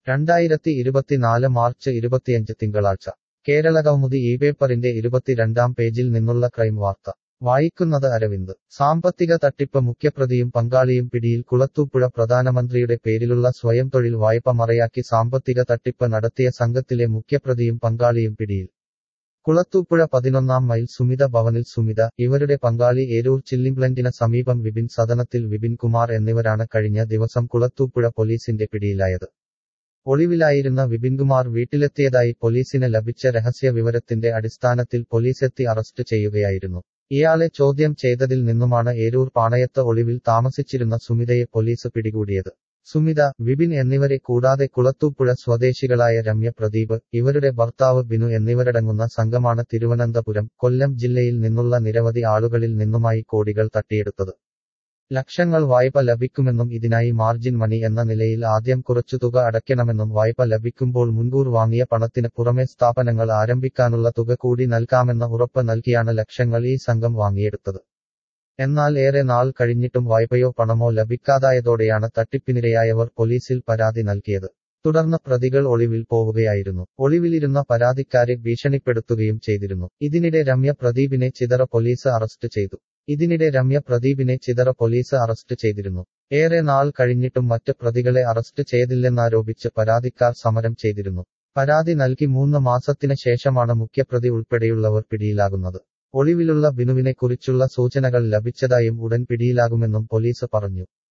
രണ്ടായിരത്തി ഇരുപത്തിനാല് മാർച്ച് ഇരുപത്തിയഞ്ച് തിങ്കളാഴ്ച കേരളകൗമുദി ഈ പേപ്പറിന്റെ ഇരുപത്തിരണ്ടാം പേജിൽ നിന്നുള്ള ക്രൈം വാർത്ത വായിക്കുന്നത് അരവിന്ദ് സാമ്പത്തിക തട്ടിപ്പ് മുഖ്യപ്രതിയും പങ്കാളിയും പിടിയിൽ കുളത്തൂപ്പുഴ പ്രധാനമന്ത്രിയുടെ പേരിലുള്ള സ്വയം തൊഴിൽ വായ്പ മറയാക്കി സാമ്പത്തിക തട്ടിപ്പ് നടത്തിയ സംഘത്തിലെ മുഖ്യപ്രതിയും പങ്കാളിയും പിടിയിൽ കുളത്തൂപ്പുഴ പതിനൊന്നാം മൈൽ സുമിത ഭവനിൽ സുമിത ഇവരുടെ പങ്കാളി ഏരൂർ ചില്ലിംഗ്ലൻഡിന് സമീപം വിപിൻ സദനത്തിൽ വിപിൻ കുമാർ എന്നിവരാണ് കഴിഞ്ഞ ദിവസം കുളത്തൂപ്പുഴ പോലീസിന്റെ പിടിയിലായത് ഒളിവിലായിരുന്ന വിപിൻകുമാർ വീട്ടിലെത്തിയതായി പോലീസിന് ലഭിച്ച രഹസ്യ വിവരത്തിന്റെ അടിസ്ഥാനത്തിൽ പോലീസെത്തി അറസ്റ്റ് ചെയ്യുകയായിരുന്നു ഇയാളെ ചോദ്യം ചെയ്തതിൽ നിന്നുമാണ് ഏരൂർ പാണയത്ത് ഒളിവിൽ താമസിച്ചിരുന്ന സുമിതയെ പോലീസ് പിടികൂടിയത് സുമിത വിപിൻ എന്നിവരെ കൂടാതെ കുളത്തൂപ്പുഴ സ്വദേശികളായ രമ്യ പ്രദീപ് ഇവരുടെ ഭർത്താവ് ബിനു എന്നിവരടങ്ങുന്ന സംഘമാണ് തിരുവനന്തപുരം കൊല്ലം ജില്ലയിൽ നിന്നുള്ള നിരവധി ആളുകളിൽ നിന്നുമായി കോടികൾ തട്ടിയെടുത്തത് ലക്ഷങ്ങൾ വായ്പ ലഭിക്കുമെന്നും ഇതിനായി മാർജിൻ മണി എന്ന നിലയിൽ ആദ്യം കുറച്ചു തുക അടയ്ക്കണമെന്നും വായ്പ ലഭിക്കുമ്പോൾ മുൻകൂർ വാങ്ങിയ പണത്തിന് പുറമെ സ്ഥാപനങ്ങൾ ആരംഭിക്കാനുള്ള തുക കൂടി നൽകാമെന്ന ഉറപ്പ് നൽകിയാണ് ലക്ഷങ്ങൾ ഈ സംഘം വാങ്ങിയെടുത്തത് എന്നാൽ ഏറെ നാൾ കഴിഞ്ഞിട്ടും വായ്പയോ പണമോ ലഭിക്കാതായതോടെയാണ് തട്ടിപ്പിനിരയായവർ പോലീസിൽ പരാതി നൽകിയത് തുടർന്ന് പ്രതികൾ ഒളിവിൽ പോവുകയായിരുന്നു ഒളിവിലിരുന്ന പരാതിക്കാരെ ഭീഷണിപ്പെടുത്തുകയും ചെയ്തിരുന്നു ഇതിനിടെ രമ്യ പ്രദീപിനെ ചിതറ പോലീസ് അറസ്റ്റ് ചെയ്തു ഇതിനിടെ രമ്യ പ്രദീപിനെ ചിതറ പോലീസ് അറസ്റ്റ് ചെയ്തിരുന്നു ഏറെ നാൾ കഴിഞ്ഞിട്ടും മറ്റ് പ്രതികളെ അറസ്റ്റ് ചെയ്തില്ലെന്നാരോപിച്ച് പരാതിക്കാർ സമരം ചെയ്തിരുന്നു പരാതി നൽകി മൂന്ന് മാസത്തിന് ശേഷമാണ് മുഖ്യപ്രതി ഉൾപ്പെടെയുള്ളവർ പിടിയിലാകുന്നത് ഒളിവിലുള്ള ബിനുവിനെ കുറിച്ചുള്ള സൂചനകൾ ലഭിച്ചതായും ഉടൻ പിടിയിലാകുമെന്നും പോലീസ് പറഞ്ഞു